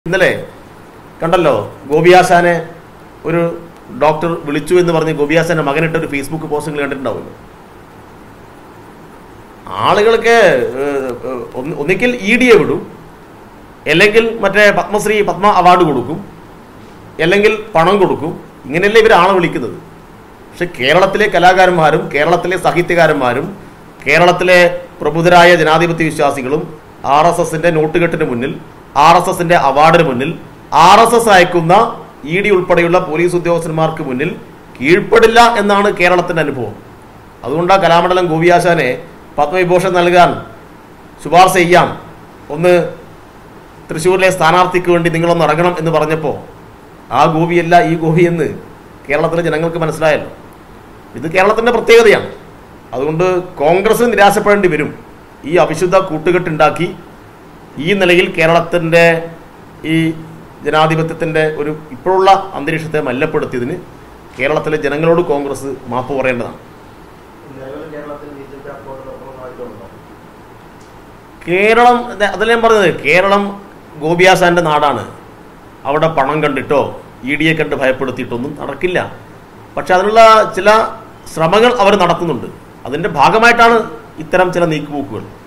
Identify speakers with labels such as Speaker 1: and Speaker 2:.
Speaker 1: ഇന്നലെ കണ്ടല്ലോ ഗോപിയാശാനെ ഒരു ഡോക്ടർ വിളിച്ചു എന്ന് പറഞ്ഞ് ഗോപിയാശാന്റെ മകനിട്ട ഒരു ഫേസ്ബുക്ക് പോസ്റ്റ് നിങ്ങൾ കണ്ടിട്ടുണ്ടാവുമല്ലോ ആളുകൾക്ക് ഏഹ്, ഏഹ്, ഒന്ന് ഒന്നിക്കൽ ഇ ഡിയെ വിടും അല്ലെങ്കിൽ മറ്റേ പത്മശ്രീ പത്മ അവാർഡ് കൊടുക്കും അല്ലെങ്കിൽ പണം കൊടുക്കും ഇങ്ങനെയല്ലേ ഇവർ ആളെ വിളിക്കുന്നത് പക്ഷെ കേരളത്തിലെ കലാകാരന്മാരും കേരളത്തിലെ സാഹിത്യകാരന്മാരും കേരളത്തിലെ പ്രബുദ്ധരായ ജനാധിപത്യ വിശ്വാസികളും ആർ എസ് എസിന്റെ നോട്ടുകെട്ടിന് മുന്നിൽ ആർ എസ് എസിന്റെ അവാർഡിന് മുന്നിൽ ആർ എസ് എസ് അയക്കുന്ന ഇ ഡി ഉൾപ്പെടെയുള്ള പോലീസ് ഉദ്യോഗസ്ഥന്മാർക്ക് മുന്നിൽ കീഴ്പ്പെടില്ല എന്നാണ് കേരളത്തിന്റെ അനുഭവം അതുകൊണ്ടാണ് കലാമണ്ഡലം ഗോപിയാശാനെ പത്മവിഭൂഷൺ നൽകാൻ ശുപാർശ ചെയ്യാം ഒന്ന് തൃശ്ശൂരിലെ സ്ഥാനാർത്ഥിക്ക് വേണ്ടി നിങ്ങളൊന്ന് ഇറങ്ങണം എന്ന് പറഞ്ഞപ്പോൾ ആ ഗോപിയല്ല ഈ ഗോപി എന്ന് കേരളത്തിലെ ജനങ്ങൾക്ക് മനസ്സിലായല്ലോ ഇത് കേരളത്തിന്റെ പ്രത്യേകതയാണ് അതുകൊണ്ട് കോൺഗ്രസ് നിരാശപ്പെടേണ്ടി വരും ഈ അവിശുദ്ധ കൂട്ടുകെട്ടുണ്ടാക്കി ഈ നിലയിൽ കേരളത്തിന്റെ ഈ ജനാധിപത്യത്തിന്റെ ഒരു ഇപ്പോഴുള്ള അന്തരീക്ഷത്തെ മല്ലപ്പെടുത്തിയതിന് കേരളത്തിലെ ജനങ്ങളോട് കോൺഗ്രസ് മാപ്പ് പറയേണ്ടതാണ്
Speaker 2: നിലവിൽ കേരളത്തിൽ ബി ജെ പി അക്കൗണ്ടിലൊപ്പമായിട്ടുണ്ടോ
Speaker 1: കേരളം ദേ- അതല്ലേ ഞാൻ പറഞ്ഞത് കേരളം ഗോപിയാസാന്റെ നാടാണ് അവിടെ പണം കണ്ടിട്ടോ ഇ ഡിയെ കണ്ട് ഭയപ്പെടുത്തിയിട്ടൊന്നും നടക്കില്ല പക്ഷെ അതിനുള്ള ചില ശ്രമങ്ങൾ അവർ നടത്തുന്നുണ്ട് അതിന്റെ ഭാഗമായിട്ടാണ് ഇത്തരം ചില നീക്കുപോക്കുകൾ